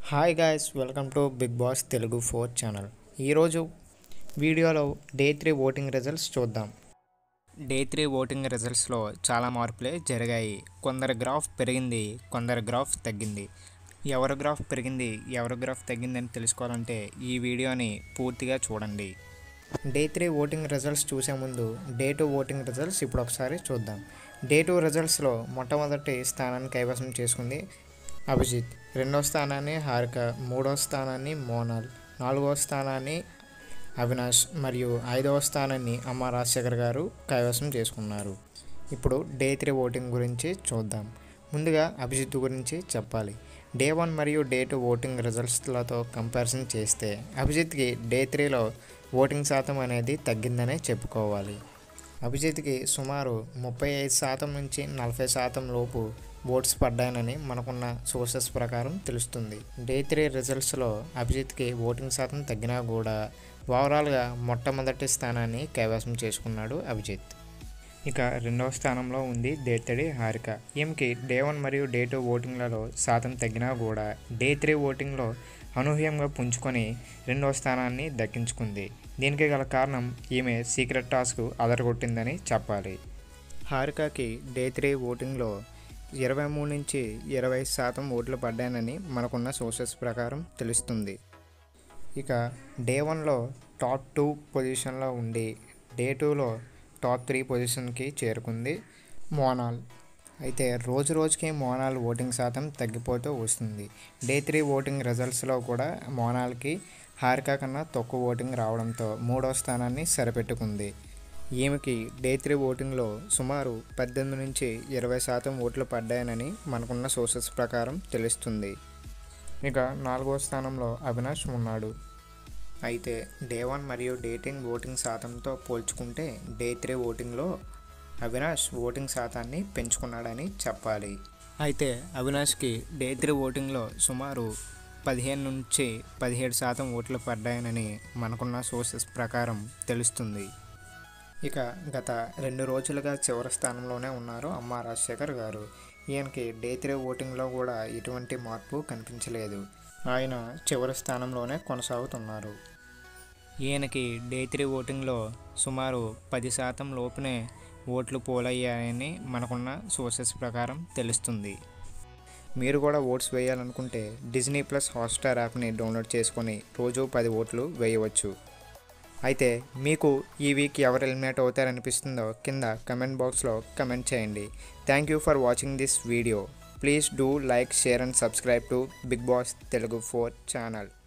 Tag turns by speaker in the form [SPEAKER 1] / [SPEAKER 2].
[SPEAKER 1] hi guys welcome to Bigg Boss Telugu four channel ఈరోజు వీడియోలో day three voting results చూద్దాం day three voting రిజల్ట్స్లో చాలా మార్పులే జరిగాయి కొందరి గ్రాఫ్ పెరిగింది కొందరి గ్రాఫ్ తగ్గింది ఎవరి గ్రాఫ్ పెరిగింది ఎవరి గ్రాఫ్ తగ్గిందని తెలుసుకోవాలంటే ఈ వీడియోని పూర్తిగా చూడండి డే త్రీ ఓటింగ్ రిజల్ట్స్ చూసే ముందు డే టూ ఓటింగ్ రిజల్ట్స్ ఇప్పుడు ఒకసారి చూద్దాం డే టూ రిజల్ట్స్లో మొట్టమొదటి స్థానాన్ని కైవసం చేసుకుంది అభిజిత్ రెండవ స్థానాన్ని హారిక మూడవ స్థానాన్ని మోనాల్ నాలుగవ స్థానాన్ని అవినాష్ మరియు ఐదవ స్థానాన్ని అమ్మ రాజశేఖర్ గారు కైవసం చేసుకున్నారు ఇప్పుడు డే త్రీ ఓటింగ్ గురించి చూద్దాం ముందుగా అభిజిత్ గురించి చెప్పాలి డే వన్ మరియు డే టూ ఓటింగ్ రిజల్ట్స్లతో కంపారిజన్ చేస్తే అభిజిత్కి డే త్రీలో ఓటింగ్ శాతం అనేది తగ్గిందనే చెప్పుకోవాలి అభిజిత్కి సుమారు ముప్పై ఐదు శాతం నుంచి నలభై శాతం లోపు ఓట్స్ పడ్డాయని మనకున్న సోర్సెస్ ప్రకారం తెలుస్తుంది డే త్రీ రిజల్ట్స్లో అభిజిత్కి ఓటింగ్ శాతం తగ్గినా కూడా ఓవరాల్గా మొట్టమొదటి స్థానాన్ని కైవసం చేసుకున్నాడు అభిజిత్ ఇక రెండవ స్థానంలో ఉంది దేత్తడి హారిక ఈమెకి డే వన్ మరియు డే టూ ఓటింగ్లలో శాతం తగ్గినా కూడా డే త్రీ ఓటింగ్లో అనూహ్యంగా పుంజుకొని రెండవ స్థానాన్ని దక్కించుకుంది దీనికి గల కారణం ఈమె సీక్రెట్ టాస్క్ అదరగొట్టిందని చెప్పాలి హారికకి డే త్రీ ఓటింగ్లో ఇరవై మూడు నుంచి ఇరవై శాతం ఓట్లు పడ్డాయని మనకున్న సోర్సెస్ ప్రకారం తెలుస్తుంది ఇక డే వన్లో టాప్ టూ పొజిషన్లో ఉండి డే టూలో టాప్ త్రీ పొజిషన్కి చేరుకుంది మోనాల్ అయితే రోజు రోజుకి మోనాల్ ఓటింగ్ శాతం తగ్గిపోతూ వస్తుంది డే త్రీ ఓటింగ్ రిజల్ట్స్లో కూడా మోనాల్కి హారిక కన్నా తక్కువ ఓటింగ్ రావడంతో మూడో స్థానాన్ని సరిపెట్టుకుంది ఈమెకి డే త్రీ ఓటింగ్లో సుమారు పద్దెనిమిది నుంచి ఇరవై శాతం ఓట్లు పడ్డాయని మనకున్న సోర్సెస్ ప్రకారం తెలుస్తుంది ఇక నాలుగో స్థానంలో అవినాష్ ఉన్నాడు అయితే డే వన్ మరియు డేటింగ్ ఓటింగ్ శాతంతో పోల్చుకుంటే డే త్రీ ఓటింగ్లో అవినాష్ ఓటింగ్ శాతాన్ని పెంచుకున్నాడని చెప్పాలి అయితే అవినాష్కి డే త్రీ ఓటింగ్లో సుమారు పదిహేను నుంచి పదిహేడు శాతం ఓట్లు పడ్డాయని మనకున్న సోర్సెస్ ప్రకారం తెలుస్తుంది ఇక గత రెండు రోజులుగా చివరి స్థానంలోనే ఉన్నారు అమ్మ రాజశేఖర్ గారు ఈయనకి డే త్రీ ఓటింగ్లో కూడా ఎటువంటి మార్పు కనిపించలేదు ఆయన చివరి స్థానంలోనే కొనసాగుతున్నారు ఈయనకి డే త్రీ ఓటింగ్లో సుమారు పది శాతం లోపునే ఓట్లు పోలయ్యాయని మనకున్న సోర్సెస్ ప్రకారం తెలుస్తుంది మీరు కూడా ఓట్స్ వేయాలనుకుంటే డిజ్నీ ప్లస్ హాట్స్టార్ యాప్ని డౌన్లోడ్ చేసుకొని రోజు పది ఓట్లు వేయవచ్చు అయితే మీకు ఈ వీక్ ఎవరు ఎలిమినేట్ అవుతారనిపిస్తుందో కింద కమెంట్ బాక్స్లో కమెంట్ చేయండి thank you for watching this video please do like share and subscribe to Bigg Boss Telugu four channel